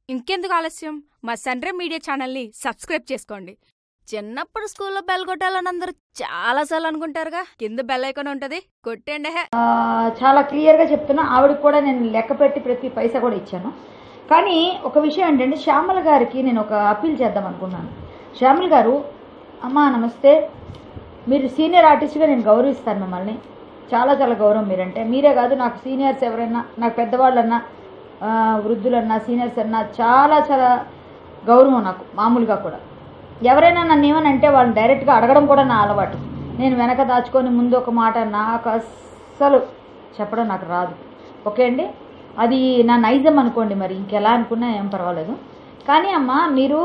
ఇంకెందుకు ఆలస్యం మా సన్రే మీడియా ఛానల్ని సబ్స్క్రైబ్ చేసుకోండి చిన్నప్పుడు స్కూల్లో బెల్ కొట్టాలని అందరూ చాలాసార్లు అనుకుంటారుగా కింద బెల్ ఐకాన్ ఉంటుంది కొట్టండి హే ఆ, చాలా క్లియర్గా చెప్తున్నా ఆవిడకి కూడా నేను లెక్క పెట్టి ప్రతి పైసా కూడా ఇచ్చాను కానీ ఒక విషయం ఏంటంటే శ్యామల గారికి నేను ఒక అప్పీల్ చేద్దాం అనుకున్నాను శ్యామల గారు అమ్మా నమస్తే మీరు సీనియర్ ఆర్టిస్ట్గా నేను గౌరవిస్తాను మిమ్మల్ని చాలా చాలా గౌరవం మీరంటే మీరే కాదు నాకు సీనియర్స్ ఎవరైనా నాకు పెద్దవాళ్ళన్నా ఆ, వృద్ధులన్నా సీనియర్స్ అన్నా చాలా చాలా గౌరవం నాకు మామూలుగా కూడా ఎవరైనా నన్ను ఏమని అంటే వాళ్ళని డైరెక్ట్గా అడగడం కూడా నా అలవాటు నేను వెనక దాచుకొని ముందు ఒక మాట నాకు అస్సలు చెప్పడం నాకు రాదు ఓకే అండి అది నా నైజం అనుకోండి మరి ఇంకెలా అనుకున్నా ఏం పర్వాలేదు కానీ అమ్మ మీరు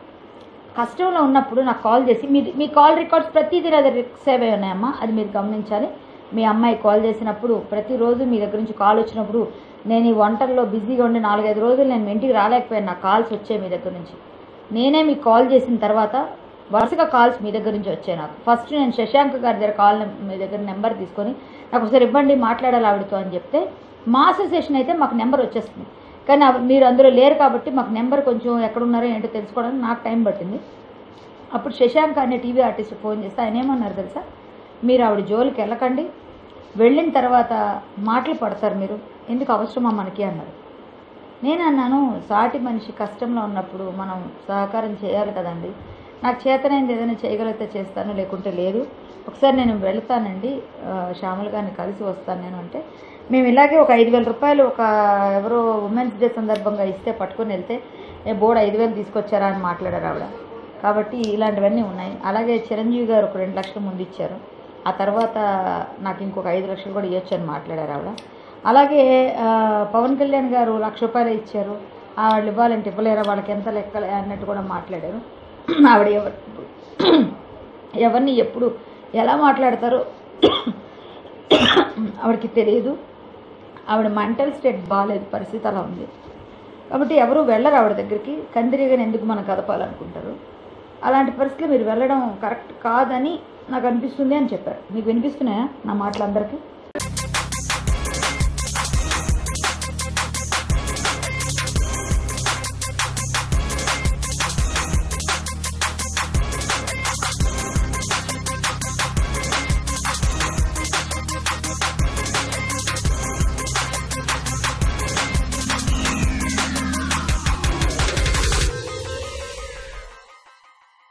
కష్టంలో ఉన్నప్పుడు నాకు కాల్ చేసి మీ మీ కాల్ రికార్డ్స్ ప్రతిదీ నా దగ్గర సేవ్ అయి ఉన్నాయమ్మా అది మీరు గమనించాలి మీ అమ్మాయి కాల్ చేసినప్పుడు ప్రతిరోజు మీ దగ్గర నుంచి కాల్ వచ్చినప్పుడు నేను ఈ వంటల్లో బిజీగా ఉండి నాలుగైదు రోజులు నేను మీ ఇంటికి రాలేకపోయాను నాకు కాల్స్ వచ్చాయి మీ దగ్గర నుంచి నేనే మీకు కాల్ చేసిన తర్వాత వరుసగా కాల్స్ మీ దగ్గర నుంచి వచ్చాయి నాకు ఫస్ట్ నేను శశాంక్ గారి దగ్గర కాల్ నెం- మీ దగ్గర నెంబర్ తీసుకొని నాకు ఒకసారి ఇవ్వండి మాట్లాడాలి ఆవిడతో అని చెప్తే మా అసోసియేషన్ అయితే మాకు నెంబర్ వచ్చేస్తుంది కానీ అవి- మీరు అందులో లేరు కాబట్టి మాకు నెంబర్ కొంచెం ఎక్కడున్నారో ఏంటో తెలుసుకోవడానికి నాకు టైం పట్టింది అప్పుడు శశాంక్ అనే టీవీ ఆర్టిస్ట్ ఫోన్ చేస్తే ఆయన ఏమన్నారు తెలుసా మీరు ఆవిడ జోలికి వెళ్ళకండి వెళ్ళిన తర్వాత మాటలు పడతారు మీరు ఎందుకు అవసరమా మనకి అన్నారు నేను అన్నాను సాటి మనిషి కష్టంలో ఉన్నప్పుడు మనం సహకారం చేయాలి కదండి నాకు చేతనైంది ఏదైనా చేయగలిగితే చేస్తాను లేకుంటే లేదు ఒకసారి నేను వెళ్తానండి ఆ, శ్యామల గారిని కలిసి వస్తాను నేను అంటే మేము ఇలాగే ఒక ఐదు వేల రూపాయలు ఒక ఎవరో ఉమెన్స్ డే సందర్భంగా ఇస్తే పట్టుకొని వెళ్తే ఏ బోర్డు ఐదు వేలు తీసుకొచ్చారా అని మాట్లాడారు ఆవిడ కాబట్టి ఇలాంటివన్నీ ఉన్నాయి అలాగే చిరంజీవి గారు ఒక రెండు లక్షలు ముందు ఇచ్చారు ఆ తర్వాత నాకు ఇంకొక ఐదు లక్షలు కూడా ఇవ్వచ్చు అని మాట్లాడారు ఆవిడ అలాగే ఆ, పవన్ కళ్యాణ్ గారు లక్ష రూపాయలు ఇచ్చారు ఆ, వాళ్ళు ఇవ్వాలంటే ఇవ్వలేరా వాళ్ళకి ఎంత లెక్కలే అన్నట్టు కూడా మాట్లాడారు ఆవిడ ఎవరు ఎవరిని ఎప్పుడు ఎలా మాట్లాడతారో ఆవిడకి తెలియదు ఆవిడ మెంటల్ స్టేట్ బాగాలేదు పరిస్థితి అలా ఉంది కాబట్టి ఎవరు వెళ్ళరు ఆవిడ దగ్గరికి కందిరీగని ఎందుకు మనం కదపాలనుకుంటారు అలాంటి పరిస్థితిలో మీరు వెళ్ళడం కరెక్ట్ కాదని నాకు అనిపిస్తుంది అని చెప్పారు మీకు వినిపిస్తున్నాయా నా మాటలు అందరికీ